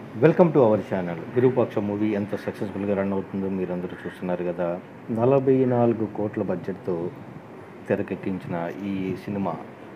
welcome to our channel Virupaksha movie ఎంత సక్సెస్ఫుల్గా run అవుతుందో మీరందరూ చూస్తున్నారు కదా నలభై నాలుగు కోట్ల బడ్జెట్తో తెరకెక్కించిన ఈ సినిమా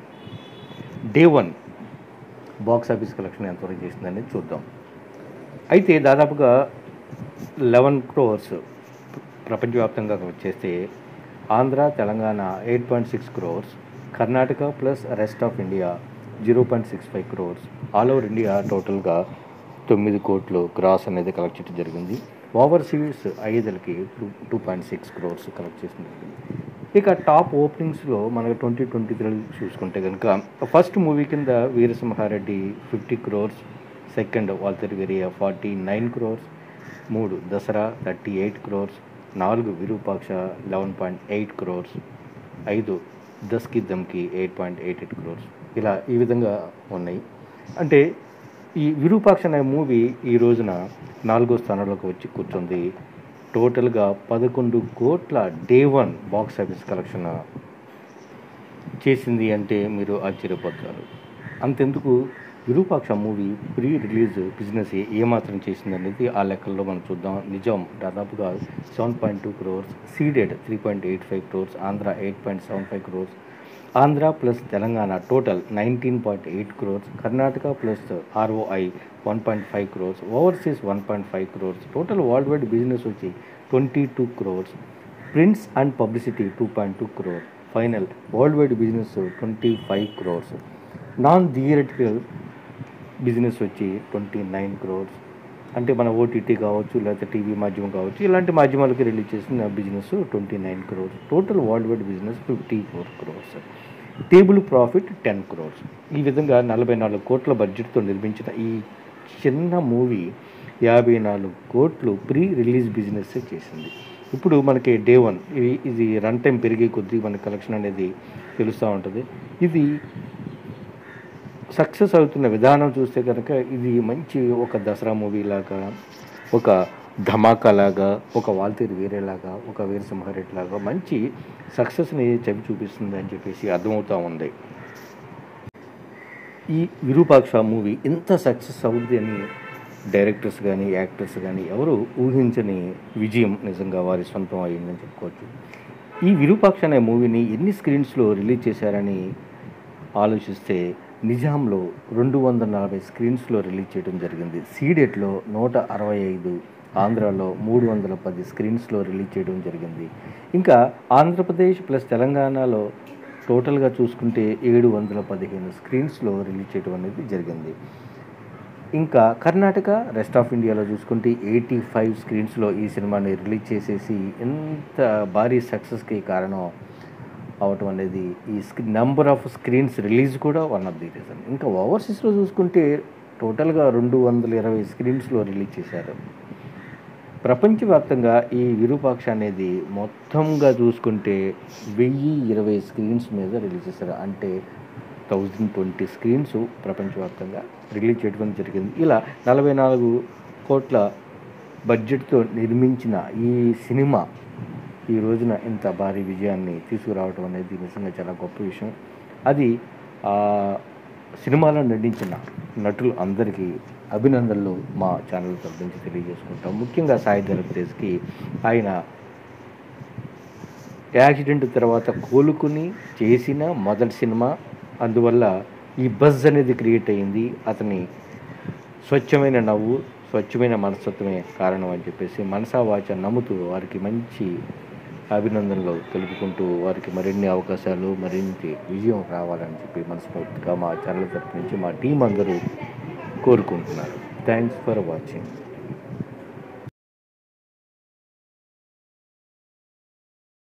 day one box office collection ఎంతవరకు చేసిందనేది చూద్దాం అయితే దాదాపుగా లెవెన్ క్రోర్స్ ప్రపంచవ్యాప్తంగా వచ్చేస్తే Andhra Telangana eight point six crores Karnataka plus rest of India zero point six five crores all over India టోటల్గా తొమ్మిది కోట్లు క్రాస్ అనేది కలెక్ట్ చేయడం జరిగింది ఓవర్సీస్ ఐదులకి two two point six crores collect చేసిన జరిగింది ఇక టాప్ ఓపెనింగ్స్లో మనకి ట్వంటీ ట్వంటీ త్రీ చూసుకుంటే కనుక ఫస్ట్ మూవీ కింద Veera Simha Reddy fifty crores second Waltair Veerayya forty nine crores మూడు దసరా థర్టీ ఎయిట్ క్రోర్స్ నాలుగు Virupaksha eleven point eight crores ఐదు దస్కి Dhamki eight point eight eight crores ఇలా ఈ విధంగా ఉన్నాయి అంటే ఈ విరూపాక్ష అనే మూవీ ఈ రోజున నాలుగో స్థానంలోకి వచ్చి కూర్చుంది టోటల్గా పదకొండు కోట్ల day one box office collection చేసింది అంటే మీరు ఆశ్చర్యపోతారు అంతెందుకు Virupaksha movie pre release business ఏమాత్రం చేసింది అనేది ఆ లెక్కల్లో మనం చూద్దాం నిజం దాదాపుగా seven point two crores ceded three point eight five crores Andhra eight point seven five crores Andhra plus Telangana total nineteen point eight crores Karnataka plus ROI one point five crores overseas one point five crores total world wide business వచ్చి twenty two crores prints and publicity two point two crore final world wide business twenty five crores non theatrical business వచ్చి twenty nine crores అంటే మన OTT కావచ్చు లేకపోతే TV మాధ్యమం కావచ్చు ఇలాంటి మాధ్యమాలకి రిలీజ్ చేసిన business twenty nine crores total world wide business fifty four crores table profit ten crores ఈ విధంగా నలభై నాలుగు కోట్ల బడ్జెట్తో నిర్మించిన ఈ చిన్న మూవీ యాభై నాలుగు కోట్లు ప్రీ రిలీజ్ బిజినెస్ చేసింది ఇప్పుడు మనకి డే వన్ ఇది ఇది రన్ టైం పెరిగే కొద్దీ మన కలెక్షన్ అనేది తెలుస్తూ ఉంటుంది ఇది సక్సెస్ అవుతున్న విధానం చూస్తే కనుక ఇది మంచి ఒక దసరా మూవీ లాగా ఒక ధమాకా లాగా ఒక వాల్తీరు వేరేలాగా ఒక వీరసింహారెడ్డి లాగా మంచి సక్సెస్ని చవి చూపిస్తుంది అని చెప్పేసి అర్థమవుతూ ఉంది ఈ విరూపాక్ష మూవీ ఇంత సక్సెస్ అవుద్ది అని డైరెక్టర్స్ కానీ యాక్టర్స్ కానీ ఎవరు ఊహించని విజయం నిజంగా వారి సొంతం అయ్యిందని చెప్పుకోవచ్చు ఈ విరూపాక్ష అనే మూవీని ఎన్ని స్క్రీన్స్లో రిలీజ్ చేశారని ఆలోచిస్తే నిజాంలో రెండు వందల నలభై స్క్రీన్స్లో రిలీజ్ చేయడం జరిగింది సీడెట్లో నూట అరవై ఐదు ఆంధ్రాలో మూడు వందల పది స్క్రీన్స్లో రిలీజ్ చేయడం జరిగింది ఇంకా ఆంధ్రప్రదేశ్ ప్లస్ తెలంగాణలో టోటల్గా చూసుకుంటే ఏడు వందల పదిహేను స్క్రీన్స్లో రిలీజ్ చేయడం అనేది జరిగింది ఇంకా కర్ణాటక రెస్ట్ ఆఫ్ ఇండియాలో చూసుకుంటే ఎయిటీ ఫైవ్ స్క్రీన్స్లో ఈ సినిమాని రిలీజ్ చేసేసి ఎంత భారీ సక్సెస్కి కారణం అవటం అనేది ఈ స్క్రీ నెంబర్ ఆఫ్ స్క్రీన్స్ రిలీజ్ కూడా వన్ ఆఫ్ ది రీజన్ ఇంకా ఓవర్సీస్లో చూసుకుంటే టోటల్గా రెండు వందల ఇరవై స్క్రీన్స్లో రిలీజ్ చేశారు ప్రపంచవ్యాప్తంగా ఈ విరూపాక్ష అనేది మొత్తంగా చూసుకుంటే వెయ్యి ఇరవై స్క్రీన్స్ మీద రిలీజ్ చేశారు అంటే థౌజండ్ ట్వంటీ స్క్రీన్స్ ప్రపంచవ్యాప్తంగా రిలీజ్ చేయడం జరిగింది ఇలా నలభై నాలుగు కోట్ల బడ్జెట్తో నిర్మించిన ఈ సినిమా ఈ రోజున ఇంత భారీ విజయాన్ని తీసుకురావడం అనేది నిజంగా చాలా గొప్ప విషయం అది ఆ సినిమాలో నటించిన నటులు అందరికీ అభినందనలు మా ఛానల్ తరఫు నుంచి తెలియజేసుకుంటాం ముఖ్యంగా సాయి ధరప్తేజ్కి ఆయన యాక్సిడెంట్ తర్వాత కోలుకుని చేసిన మొదటి సినిమా అందువల్ల ఈ బజ్ అనేది క్రియేట్ అయింది అతని స్వచ్ఛమైన నవ్వు స్వచ్ఛమైన మనస్తత్వమే కారణం అని చెప్పేసి మనసా వాచ నమ్ముతూ వారికి మంచి అభినందనలు తెలుపుకుంటూ వారికి మరిన్ని అవకాశాలు మరింత విజయం రావాలని చెప్పి మనస్ఫూర్తిగా మా ఛానల్ తరపు నుంచి మా టీం అందరూ కోరుకుంటున్నారు థ్యాంక్స్ ఫర్ వాచింగ్